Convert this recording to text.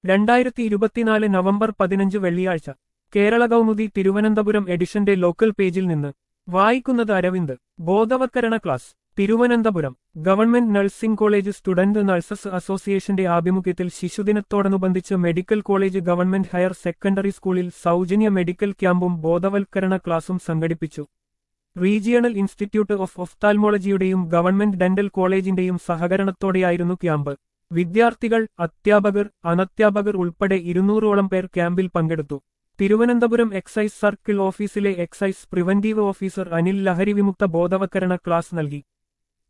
രണ്ടായിരത്തി ഇരുപത്തിനാല് നവംബർ പതിനഞ്ച് വെള്ളിയാഴ്ച കേരള കൗമുദി തിരുവനന്തപുരം എഡിഷന്റെ ലോക്കൽ പേജിൽ നിന്ന് വായിക്കുന്നത് അരവിന്ദ് ബോധവത്കരണ class Thiruvananthapuram government nursing college student nurses അസോസിയേഷന്റെ ആഭിമുഖ്യത്തിൽ ശിശുദിനത്തോടനുബന്ധിച്ച് medical college government higher secondary സ്കൂളിൽ സൗജന്യ മെഡിക്കൽ ക്യാമ്പും ബോധവൽക്കരണ ക്ലാസും സംഘടിപ്പിച്ചു റീജിയണൽ ഇൻസ്റ്റിറ്റ്യൂട്ട് ഓഫ് ഒഫ്താൽമോളജിയുടെയും ഗവൺമെന്റ് ഡെന്റൽ കോളേജിന്റെയും സഹകരണത്തോടെയായിരുന്നു ക്യാമ്പ് വിദ്യാർത്ഥികൾ അധ്യാപകർ അനധ്യാപകർ ഉൾപ്പെടെ ഇരുന്നൂറോളം പേർ ക്യാമ്പിൽ പങ്കെടുത്തു തിരുവനന്തപുരം എക്സൈസ് സർക്കിൾ ഓഫീസിലെ എക്സൈസ് പ്രിവന്റീവ് ഓഫീസർ അനിൽ ലഹരി വിമുക്ത ബോധവൽക്കരണ ക്ലാസ് നൽകി